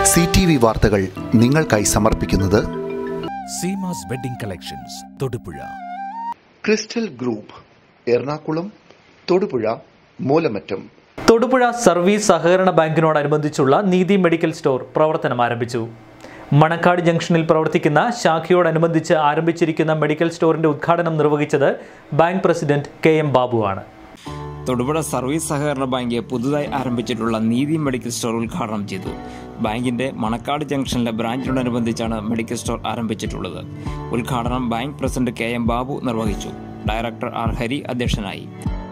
C T V വാർത്തകൾ നിങ്ങൾക്കായി സമർപ്പിക്കുന്നത് Seemas wedding collections Thodupuzha crystal group Ernakulam Thodupuzha Moolamattam Thodupuzha service സഹകരണ ബാങ്കിനോടനുബന്ധിച്ചുള്ള നീതി മെഡിക്കൽ സ്റ്റോർ പ്രവർത്തനം ആരംഭിച്ചു മണക്കാട് ജംഗ്ഷനിൽ പ്രവർത്തിക്കുന്ന ശാഖയോടനുബന്ധിച്ച് ആരംഭിച്ചിരിക്കുന്ന മെഡിക്കൽ സ്റ്റോറിന്റെ ഉദ്ഘാടനം നിർവഹിച്ചത് ബാങ്ക് പ്രസിഡന്റ് കെ എം ബാബുവാണ് തൊടുപുഴ സർവീസ് സഹകരണ ബാങ്ക് പുതുതായി ആരംഭിച്ചിട്ടുള്ള നീതി മെഡിക്കൽ സ്റ്റോർ ഉദ്ഘാടനം ചെയ്തു ബാങ്കിന്റെ മണക്കാട് ജംഗ്ഷനിലെ ബ്രാഞ്ചിനോടനുബന്ധിച്ചാണ് മെഡിക്കൽ സ്റ്റോർ ആരംഭിച്ചിട്ടുള്ളത് ഉദ്ഘാടനം bank president K M Babu നിർവഹിച്ചു ഡയറക്ടർ ആർ ഹരി അധ്യക്ഷനായി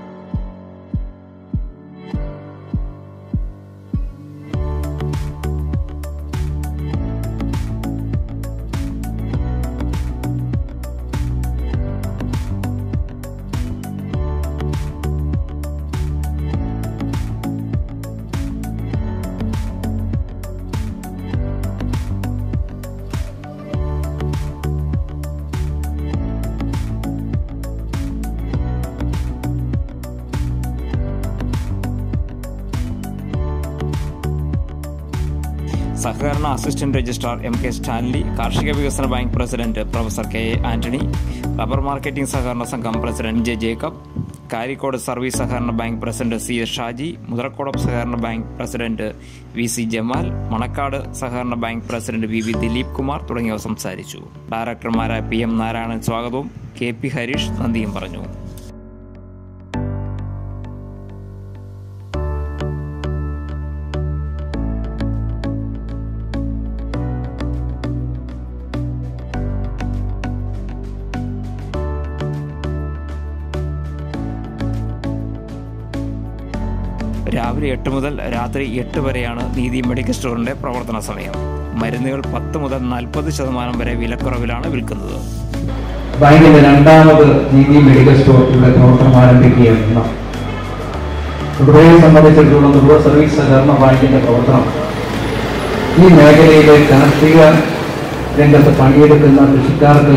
സഹകരണ assistant registrar M K Stanley കാർഷിക വികസന bank president professor K A Antony rubber marketing സഹകരണ സംഘം president J Jacob Karikode service സഹകരണ bank president C S Shaji Muthalakodam സഹകരണ bank president V C Jamal Manakkad സഹകരണ bank president V V Dileep Kumar തുടങ്ങിയവർ സംസാരിച്ചു ഡയറക്ടർമാരായ പി എം നാരായണൻ സ്വാഗതവും കെ പി ഹരീഷ് നന്ദിയും പറഞ്ഞു രാവിലെ എട്ട് മുതൽ രാത്രി എട്ട് വരെയാണ് നീതി മെഡിക്കൽ സ്റ്റോറിന്റെ പ്രവർത്തന സമയം മരുന്നുകൾ പത്ത് മുതൽ നാൽപ്പത് ശതമാനം വരെ വിലക്കുറവിലാണ് വിൽക്കുന്നത് ബാങ്കിന്റെ രണ്ടാമത് നീതി മെഡിക്കൽ സ്റ്റോർ ഇവിടെ പ്രവർത്തനം ആരംഭിക്കുകയാണ് തൊടുപുഴയെ സംബന്ധിച്ചിടത്തോളം തൊടുപുഴ സർവീസ് സഹകരണ ബാങ്കിന്റെ പ്രവർത്തനം ഈ മേഖലയിലെ കാർഷിക രംഗത്ത് പണിയെടുക്കുന്ന കൃഷിക്കാർക്ക്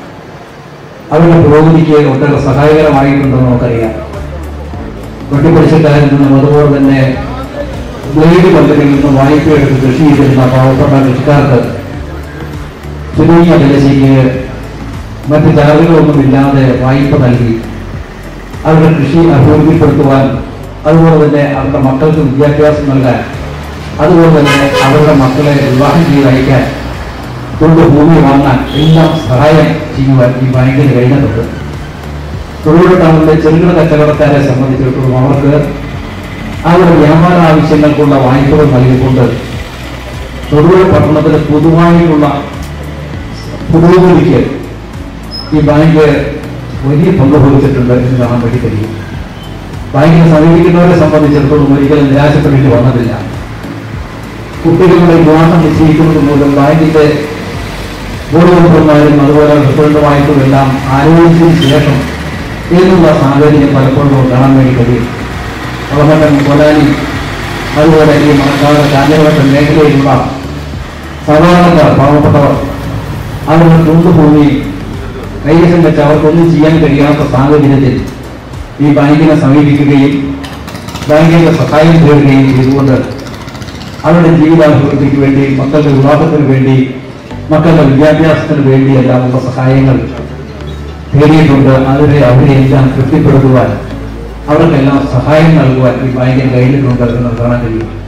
അവരുടെ പുരോഗതിക്ക് ഒട്ടേറെ സഹായകരമായിട്ടുണ്ടെന്ന് നമുക്കറിയാം വെട്ടിപ്പിടിച്ചക്കാരിൽ നിന്നും അതുപോലെ തന്നെ ബ്ലേഡ് കമ്പനിയിൽ നിന്നും വായ്പയെടുത്ത് കൃഷി ചെയ്തിരുന്ന പാവപ്പെട്ട കൃഷിക്കാർക്ക് ചുരുങ്ങിയ പലിശയ്ക്ക് മറ്റ് ചാർജുകളൊന്നുമില്ലാതെ വായ്പ നൽകി അവരുടെ കൃഷി അഭിവൃദ്ധിപ്പെടുത്തുവാൻ അതുപോലെ തന്നെ അവരുടെ മക്കൾക്ക് വിദ്യാഭ്യാസം നൽകാൻ അതുപോലെ തന്നെ അവരുടെ മക്കളെ വിവാഹം ചെയ്ത് അയക്കാൻ തൊഴിൽ ഭൂമി വാങ്ങാൻ എല്ലാം സഹായം ചെയ്യുവാൻ ഈ ബാങ്കിന് കഴിഞ്ഞിട്ടുണ്ട് തൊഴിൽ ടൗണിലെ ചെറുകിട കച്ചവടക്കാരെ സംബന്ധിച്ചിടത്തോളം അവർക്ക് അവരുടെ വ്യാപാര ആവശ്യങ്ങൾക്കുള്ള വായ്പകൾ നൽകിക്കൊണ്ട് തൊടുപുഴ പട്ടണത്തിലെ പൊതുവായിട്ടുള്ള പുരോഗതിക്ക് ഈ ബാങ്ക് വലിയ പങ്ക് വഹിച്ചിട്ടുണ്ട് എന്ന് കാണാൻ വേണ്ടി കഴിയും ബാങ്കിനെ സമീപിക്കുന്നവരെ സംബന്ധിച്ചിടത്തോളം ഒരിക്കലും നിരാശപ്പെടേണ്ടി വന്നതില്ല കുട്ടികളുടെ വിവാഹം നിശ്ചയിക്കുന്നത് മൂലം ബാങ്കിന്റെ ബോർഡ് മെമ്പർമാരും അതുപോലെ പ്രസിഡന്റുമായിട്ടും എല്ലാം ആലോചിച്ചതിന് ശേഷം എന്നുള്ള സാഹചര്യം പലപ്പോഴും കാണാൻ വേണ്ടി കഴിയും അവമറ്റം കൊലാലി അതുപോലെ ഈ മണക്കാട് കാഞ്ഞിരവട്ട മേഖലയിലുള്ള സാധാരണക്കാർ പാവപ്പെട്ടവർ അവരുടെ കൊണ്ടുപോയി കൈവശം വെച്ച് അവർക്കൊന്നും ചെയ്യാൻ കഴിയാത്ത സാഹചര്യത്തിൽ ഈ ബാങ്കിനെ സമീപിക്കുകയും ബാങ്കിന്റെ സഹായം തേടുകയും ചെയ്തുകൊണ്ട് അവരുടെ ജീവിതാഭിവൃദ്ധിക്ക് വേണ്ടി മക്കളുടെ വിവാഹത്തിന് വേണ്ടി മക്കളുടെ വിദ്യാഭ്യാസത്തിന് വേണ്ടി എല്ലാമുള്ള സഹായങ്ങൾ തേടിയിട്ടുണ്ട് അതിനെ അവരെയെല്ലാം തൃപ്തിപ്പെടുത്തുവാൻ അവർക്കെല്ലാം സഹായം നൽകുവാൻ ഈ ബാങ്കിന് കഴിഞ്ഞിട്ടുണ്ട് എന്ന് കാണാൻ കഴിയും